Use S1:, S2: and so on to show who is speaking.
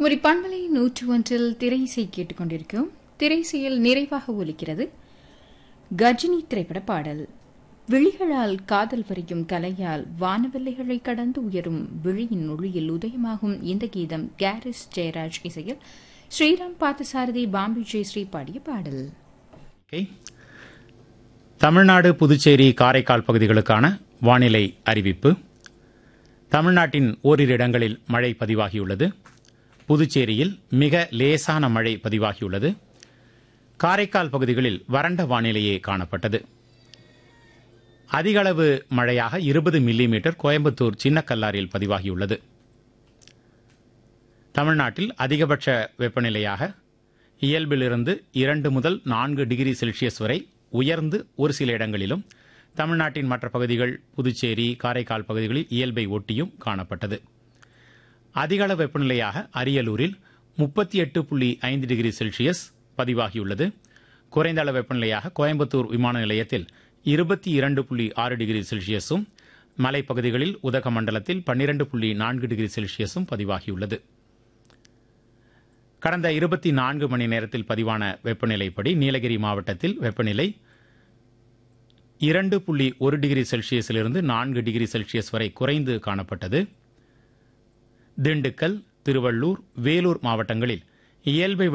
S1: குமரி பண்பலை நூற்று ஒன்றில் திரையிசை கேட்டுக்கொண்டிருக்கிறோம் திரையிசையில் நிறைவாக ஒலிக்கிறது கஜினி திரைப்பட பாடல் விழிகளால் காதல் வரையும் கலையால் வானவெல்லைகளை கடந்து உயரும் விழியின் ஒளியில் உதயமாகும் இந்த கீதம் கேரிஸ் ஜெயராஜ் இசையில் ஸ்ரீராம் பார்த்தசாரதி பாம்பே ஜெயஸ்ரீ பாடிய பாடல்
S2: Okay. தமிழ்நாடு புதுச்சேரி காரைக்கால் பகுதிகளுக்கான வானிலை அறிவிப்பு தமிழ்நாட்டின் ஓரிரு இடங்களில் மழை பதிவாகியுள்ளது புதுச்சேரியில் மிக லேசான மழை பதிவாகியுள்ளது காரைக்கால் பகுதிகளில் வறண்ட வானிலையே காணப்பட்டது அதிகளவு மழையாக இருபது மில்லிமீட்டர் கோயம்புத்தூர் சின்னக்கல்லாரில் பதிவாகியுள்ளது தமிழ்நாட்டில் அதிகபட்ச வெப்பநிலையாக இயல்பிலிருந்து இரண்டு முதல் நான்கு டிகிரி செல்சியஸ் வரை உயர்ந்து ஒரு சில இடங்களிலும் தமிழ்நாட்டின் மற்ற பகுதிகள் புதுச்சேரி காரைக்கால் பகுதிகளில் இயல்பை ஒட்டியும் காணப்பட்டது அதிகளவு வெப்பநிலையாக அரியலூரில் முப்பத்தி எட்டு புள்ளி ஐந்து டிகிரி செல்சியஸ் பதிவாகியுள்ளது குறைந்த அளவு வெப்பநிலையாக கோயம்புத்தூர் விமான நிலையத்தில் இருபத்தி இரண்டு புள்ளி ஆறு டிகிரி செல்சியஸும் மலைப்பகுதிகளில் உதகமண்டலத்தில் பன்னிரண்டு புள்ளி நான்கு டிகிரி செல்சியஸும் பதிவாகியுள்ளது கடந்த இருபத்தி நான்கு மணி நேரத்தில் பதிவான வெப்பநிலைப்படி நீலகிரி மாவட்டத்தில் வெப்பநிலை இரண்டு புள்ளி ஒரு டிகிரி செல்சியஸிலிருந்து நான்கு டிகிரி செல்சியஸ் வரை குறைந்து காணப்பட்டது திண்டுக்கல் திருவள்ளூர் வேலூர் மாவட்டங்களில் இயல்பை விட